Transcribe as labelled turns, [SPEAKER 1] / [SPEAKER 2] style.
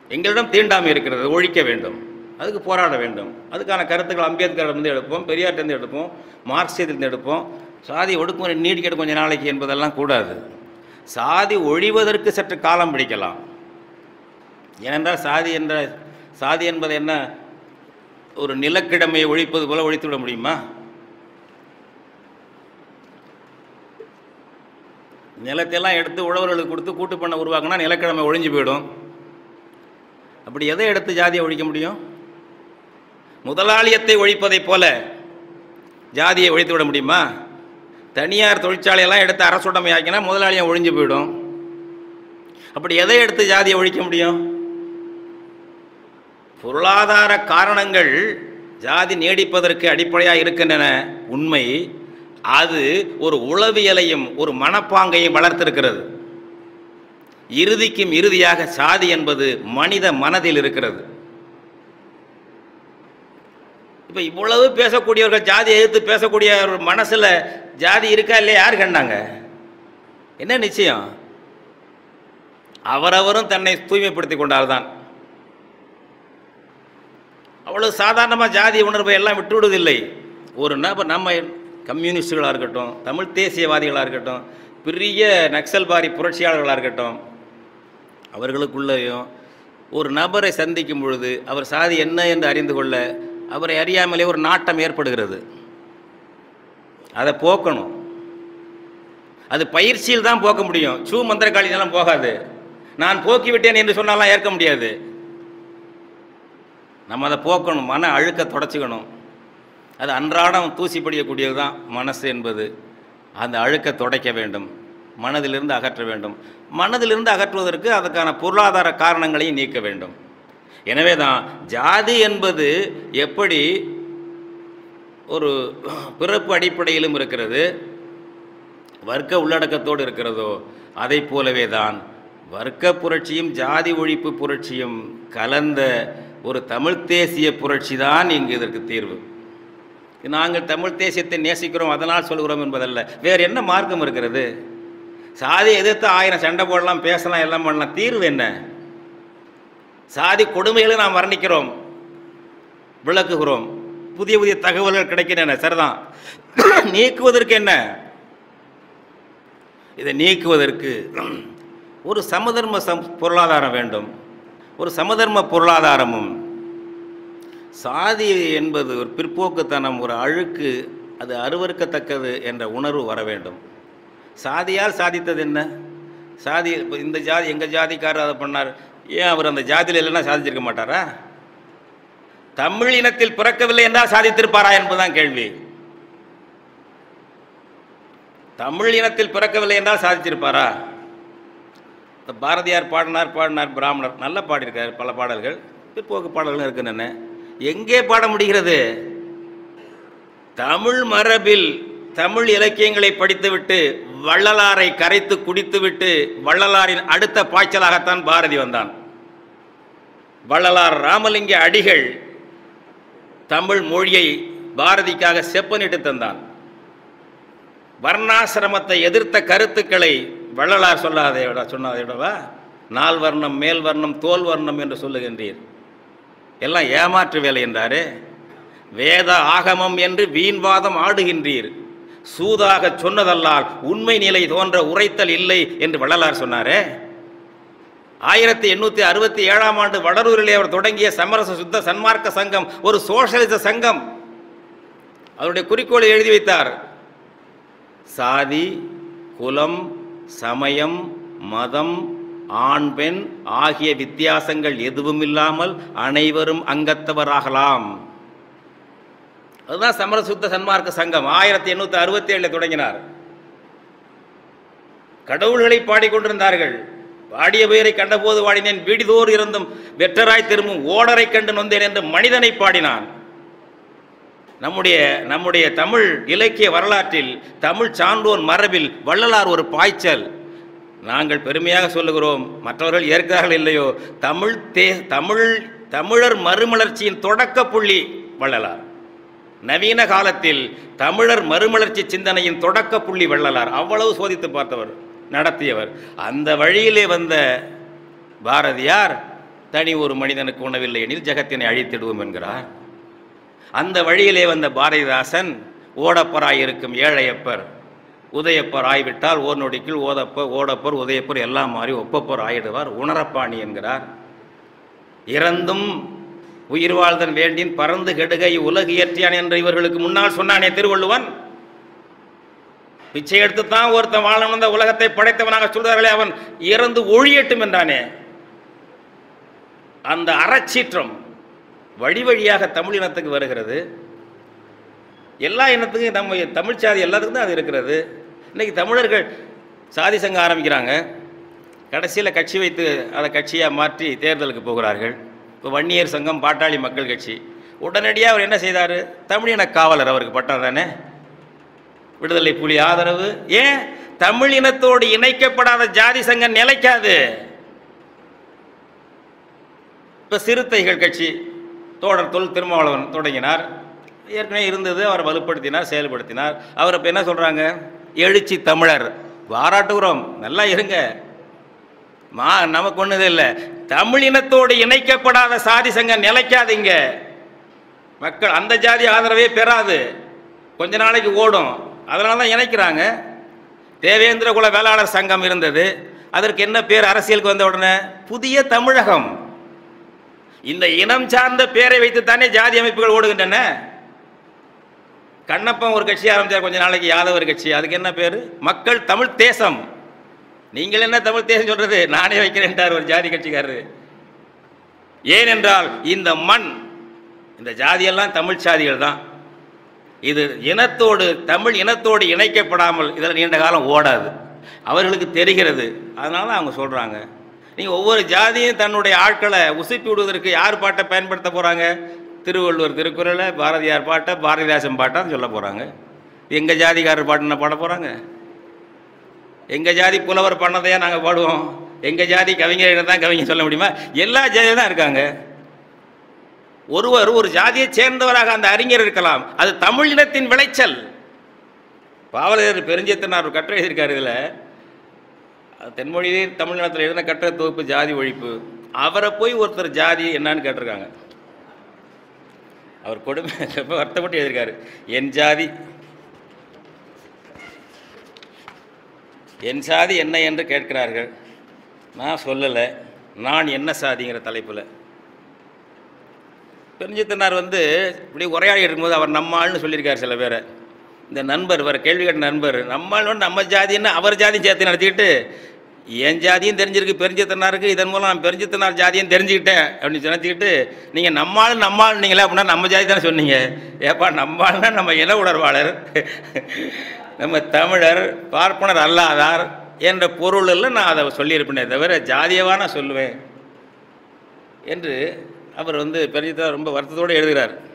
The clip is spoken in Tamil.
[SPEAKER 1] எங்களிடம் தீண்டாமை இருக்கிறது ஒழிக்க வேண்டும் அதுக்கு போராட வேண்டும் அதுக்கான கருத்துக்கள் அம்பேத்கரிடமிருந்து எடுப்போம் பெரியார்ட்டேருந்து எடுப்போம் மார்க்சியத்திலிருந்து எடுப்போம் சாதி ஒடுக்குமுறை நீடிக்கணும் கொஞ்ச நாளைக்கு என்பதெல்லாம் கூடாது சாதி ஒழிவதற்கு சற்று காலம் பிடிக்கலாம் ஏனென்றால் சாதி என்ற சாதி என்பது என்ன ஒரு நிலக்கிழமையை ஒழிப்பது போல ஒழித்து விட முடியுமா நிலத்தையெல்லாம் எடுத்து உழவர்களுக்கு கொடுத்து கூட்டு பண்ண உருவாக்குனா நிலக்கிழமை ஒழிஞ்சு போயிடும் அப்படி எதை எடுத்து ஜாதியை ஒழிக்க முடியும் முதலாளியத்தை ஒழிப்பதைப் போல ஜாதியை ஒழித்து விட முடியுமா தனியார் தொழிற்சாலையெல்லாம் எடுத்து அரசுடைமை ஆக்கினா முதலாளியம் ஒழிஞ்சு போயிடும் அப்படி எதை எடுத்து ஜாதியை ஒழிக்க முடியும் பொருளாதார காரணங்கள் ஜாதி நீடிப்பதற்கு அடிப்படையாக இருக்கின்றன உண்மை அது ஒரு உளவியலையும் ஒரு மனப்பாங்கையும் வளர்த்திருக்கிறது இறுதிக்கும் இறுதியாக சாதி என்பது மனித மனதில் இருக்கிறது இப்போ இவ்வளவு பேசக்கூடியவர்கள் ஜாதி எதிர்த்து பேசக்கூடிய ஒரு மனசுல ஜாதி இருக்கா இல்லையா யார் கண்டாங்க என்ன நிச்சயம் அவரவரும் தன்னை தூய்மைப்படுத்திக் கொண்டால்தான் அவ்வளவு சாதாரணமாக ஜாதி உணர்வை எல்லாம் விட்டுவிடுவதில்லை ஒரு நபர் நம்ம கம்யூனிஸ்டுகளாக இருக்கட்டும் தமிழ் தேசியவாதிகளாக இருக்கட்டும் பெரிய நக்சல்பாரி புரட்சியாளர்களாக இருக்கட்டும் அவர்களுக்குள்ளேயும் ஒரு நபரை சந்திக்கும் பொழுது அவர் சாதி என்ன என்று அறிந்து கொள்ள அவரை அறியாமலே ஒரு நாட்டம் ஏற்படுகிறது அதை போக்கணும் அது பயிற்சியில் தான் போக்க முடியும் சூ மந்திரக்காளினெல்லாம் போகாது நான் போக்கிவிட்டேன் என்று சொன்னாலாம் ஏற்க முடியாது நம்ம அதை போக்கணும் மன அழுக்க தொடச்சிக்கணும் அது அன்றாடம் தூசி படியக்கூடியது தான் மனசு என்பது அந்த அழுக்க துடைக்க வேண்டும் மனதிலிருந்து அகற்ற வேண்டும் மனதிலிருந்து அகற்றுவதற்கு அதுக்கான பொருளாதார காரணங்களையும் நீக்க வேண்டும் எனவே தான் ஜாதி என்பது எப்படி ஒரு பிறப்பு அடிப்படையிலும் இருக்கிறது வர்க்க உள்ளடக்கத்தோடு இருக்கிறதோ அதை போலவே தான் வர்க்க புரட்சியும் ஜாதி ஒழிப்பு புரட்சியும் கலந்த ஒரு தமிழ் தேசிய புரட்சி தான் இங்கு இதற்கு தீர்வு நாங்கள் தமிழ் தேசியத்தை நேசிக்கிறோம் அதனால் சொல்கிறோம் என்பதல்ல வேறு என்ன மார்க்கம் இருக்கிறது சாதி எதிர்த்து ஆயிரம் சண்டை போடலாம் பேசலாம் எல்லாம் பண்ணலாம் தீர்வு என்ன சாதி கொடுமைகளை நாம் வர்ணிக்கிறோம் விளக்குகிறோம் புதிய புதிய தகவல்கள் கிடைக்கின்றன சரிதான் நீக்குவதற்கு என்ன இதை நீக்குவதற்கு ஒரு சமதர்ம சம் பொருளாதாரம் வேண்டும் ஒரு சமதர்ம பொருளாதாரமும் சாதி என்பது ஒரு பிற்போக்குத்தனம் ஒரு அழுக்கு அது அருவறுக்கத்தக்கது என்ற உணர்வு வர வேண்டும் சாதியால் சாதித்தது என்ன சாதி இப்ப இந்த ஜாதி எங்கள் ஜாதிக்காரர் அதை பண்ணார் ஏன் அவர் அந்த ஜாதியில் இல்லைன்னா சாதிச்சிருக்க மாட்டாரா தமிழ் இனத்தில் பிறக்கவில்லை என்றால் சாதித்திருப்பாரா என்பதுதான் கேள்வி தமிழ் இனத்தில் பிறக்கவில்லை என்றால் சாதிச்சிருப்பாரா இந்த பாரதியார் பாடினார் பாடினார் பிராமணர் நல்லா பாடியிருக்கார் பல பாடல்கள் பிற்போக்கு பாடல்கள் இருக்கின்றன எங்கே பாட முடிகிறது தமிழ் மரபில் தமிழ் இலக்கியங்களை படித்துவிட்டு வள்ளலாரை கரைத்து குடித்துவிட்டு வள்ளலாரின் அடுத்த பாய்ச்சலாகத்தான் பாரதி வந்தான் வள்ளலார் ராமலிங்க அடிகள் தமிழ் மொழியை பாரதிக்காக செப்பனிட்டு தந்தான் வர்ணாசிரமத்தை எதிர்த்த கருத்துக்களை வள்ளலார் சொல்லாதே விட சொன்னாதே விடவா நால் வர்ணம் மேல் வர்ணம் தோல் வர்ணம் என்று சொல்லுகின்றீர் எல்லாம் ஏமாற்று வேலை என்றாரே வேத ஆகமம் என்று வீண்வாதம் ஆடுகின்றீர் சூதாக சொன்னதல்லால் உண்மை நிலை தோன்ற உரைத்தல் இல்லை என்று வள்ளலார் சொன்னாரே ஆயிரத்தி எண்ணூற்றி அறுபத்தி ஏழாம் ஆண்டு வடலூரிலே அவர் தொடங்கிய சமரச சுத்த சன்மார்க்க சங்கம் ஒரு சோஷலிச சங்கம் அவருடைய குறிக்கோளை எழுதி வைத்தார் சாதி குலம் சமயம் மதம் ஆண் பெண் ஆகிய வித்தியாசங்கள் எதுவும் இல்லாமல் அனைவரும் அங்கத்தவராகலாம் அதுதான் சமரசுத்த சன்மார்க்க சங்கம் ஆயிரத்தி எண்ணூற்றி அறுபத்தி ஏழில் தொடங்கினார் கடவுள்களை பாடிக்கொண்டிருந்தார்கள் பாடிய பெயரை கண்டபோது பாடினேன் வீடிதோர் இருந்தும் வெற்றராய் திரும்பும் ஓடரை கண்டு நொந்தேன் என்று மனிதனை பாடினான் நம்முடைய நம்முடைய தமிழ் இலக்கிய வரலாற்றில் தமிழ் சான்றோர் மரபில் வள்ளலார் ஒரு பாய்ச்சல் நாங்கள் பெருமையாக சொல்லுகிறோம் மற்றவர்கள் ஏற்கிறார்கள் இல்லையோ தமிழ் தே தமிழ் தமிழர் மறுமலர்ச்சியின் தொடக்க புள்ளி வள்ளலார் நவீன காலத்தில் தமிழர் மறுமலர்ச்சி சிந்தனையின் தொடக்க புள்ளி வள்ளலார் அவ்வளவு சோதித்து பார்த்தவர் நடத்தியவர் அந்த வழியிலே வந்த பாரதியார் தனி ஒரு மனிதனுக்கு உணவில்லை எனில் ஜெகத்தினை அழித்திடுவோம் என்கிறார் அந்த வழியிலே வந்த பாரதிதாசன் ஓடப்பராய் இருக்கும் ஏழையப்பர் உதயப்பர் ஆய்விட்டால் ஓர் நொடிக்குள் ஓதப்பர் ஓடப்பர் உதயப்பர் எல்லாம் மாறி ஒப்பப்பர் ஆயிடுவார் உணரப்பாணி என்கிறார் இறந்தும் உயிர் வாழ்தன் வேண்டின் பறந்து கெடுகை உலகு இயற்றியான் என்று இவர்களுக்கு முன்னால் சொன்னானே திருவள்ளுவன் பிச்சை எடுத்துத்தான் ஒருத்தன் வாழணும் இந்த உலகத்தை படைத்தவனாக சொல்றார்களே அவன் இறந்து ஒழியட்டும் என்றானே அந்த அறச்சீற்றம் வழி வழியாக தமிழ் இனத்துக்கு வருகிறது எல்லா இனத்துக்கும் நம்ம தமிழ் சாதி எல்லாத்துக்கும் தான் அது இருக்கிறது இன்னைக்கு தமிழர்கள் சாதி சங்கம் ஆரம்பிக்கிறாங்க கடைசியில் கட்சி வைத்து அதை கட்சியாக மாற்றி தேர்தலுக்கு போகிறார்கள் இப்போ வன்னியர் சங்கம் பாட்டாளி மக்கள் கட்சி உடனடியாக அவர் என்ன செய்தார் தமிழின காவலர் அவருக்கு பட்டம் தானே விடுதலை புலி ஆதரவு ஏன் தமிழ் இனத்தோடு இணைக்கப்படாத ஜாதி சங்கம் நிலைக்காது இப்போ சிறுத்தைகள் கட்சி தோழர் தொல் திருமாவளவன் தொடங்கினார் ஏற்கனவே இருந்தது அவர் வலுப்படுத்தினார் செயல்படுத்தினார் அவர் இப்போ என்ன சொல்கிறாங்க எழுச்சி தமிழர் பாராட்டுகிறோம் நல்லா இருங்க மா நமக்கு ஒன்றுது இல்லை தமிழ் இனத்தோடு இணைக்கப்படாத சாதி சங்கம் நிலைக்காதீங்க மக்கள் அந்த ஜாதி ஆதரவே பெறாது கொஞ்ச நாளைக்கு ஓடும் அதனால தான் இணைக்கிறாங்க தேவேந்திர குல வேளாளர் சங்கம் இருந்தது அதற்கு என்ன பேர் அரசியலுக்கு வந்த உடனே புதிய தமிழகம் இந்த இனம் சார்ந்த பேரை வைத்து தானே ஜாதி அமைப்புகள் ஓடுகின்றன கண்ணப்பன் ஒரு கட்சி ஆரம்பிச்சார் கொஞ்ச நாளைக்கு யாதவர் கட்சி அதுக்கு என்ன பேர் மக்கள் தமிழ் தேசம் நீங்கள் என்ன தமிழ் தேசம் சொல்றது நானே வைக்கிறேன்ட்டார் ஒரு ஜாதி கட்சிக்காரரு ஏனென்றால் இந்த மண் இந்த ஜாதியெல்லாம் தமிழ் சாதிகள் தான் இது இனத்தோடு தமிழ் இனத்தோடு இணைக்கப்படாமல் இதில் நீண்ட காலம் ஓடாது அவர்களுக்கு தெரிகிறது அதனால அவங்க சொல்கிறாங்க நீங்கள் ஒவ்வொரு ஜாதியும் தன்னுடைய ஆட்களை உசுப்பி விடுவதற்கு யார் பாட்டை பயன்படுத்த போகிறாங்க திருவள்ளுவர் திருக்குறளை பாரதியார் பாட்டை பாரதிதாசன் பாட்டான்னு சொல்ல போகிறாங்க எங்கள் ஜாதிக்காரர் பாட்டுன்னு பாட போகிறாங்க எங்கள் ஜாதி புலவர் பண்ணதையா நாங்கள் பாடுவோம் எங்கள் ஜாதி கவிஞர் தான் கவிஞர் சொல்ல முடியுமா எல்லா ஜாதியும் தான் இருக்காங்க ஒருவர் ஒரு ஜாதியை சேர்ந்தவராக அந்த அறிஞர் இருக்கலாம் அது தமிழ் இனத்தின் விளைச்சல் பாவலர் பெருஞ்சேத்தனார் ஒரு கட்டுரை எழுதியிருக்காரு இதில் அது தென்மொழியிலே தமிழ்நாட்டில் எழுதின கட்டுரை தொகுப்பு ஜாதி ஒழிப்பு அவரை போய் ஒருத்தர் ஜாதி என்னன்னு கேட்டிருக்காங்க அவர் கொடுமை ரொம்ப வருத்தப்பட்டு எழுதியிருக்காரு என் ஜாதி என் சாதி என்ன என்று கேட்கிறார்கள் நான் சொல்லலை நான் என்ன சாதிங்கிற தலைப்பில் பெருஞ்சித்தனார் வந்து இப்படி உரையாடி இருக்கும்போது அவர் நம்ம ஆள்னு சொல்லியிருக்கார் சில பேரை இந்த நண்பர் வர கேள்வி கேட்ட நண்பர் நம்ம ஆள் வந்து நம்ம ஜாதின்னு அவர் ஜாதியும் சேர்த்து நடத்திக்கிட்டு என் ஜாதியும் தெரிஞ்சிருக்கு பெருஞ்சித்தனாருக்கு இதன் மூலம் நான் பெருஞ்சித்தனார் ஜாதியும் தெரிஞ்சுக்கிட்டேன் அப்படின்னு நினச்சிக்கிட்டு நீங்கள் நம்ம ஆள் நம்ம ஆள் நீங்களே அப்படின்னா நம்ம ஜாதி தானே சொன்னீங்க ஏப்பா நம்ம ஆள்னா நம்ம இன உணர்வாளர் நம்ம தமிழர் பார்ப்பனர் அல்லாதார் என்ற பொருளில் நான் அதை சொல்லியிருப்பேனே தவிர ஜாதியவா நான் சொல்லுவேன் என்று அவர் வந்து பெருஞ்சித்தனார் ரொம்ப வருத்தத்தோடு எழுதுகிறார்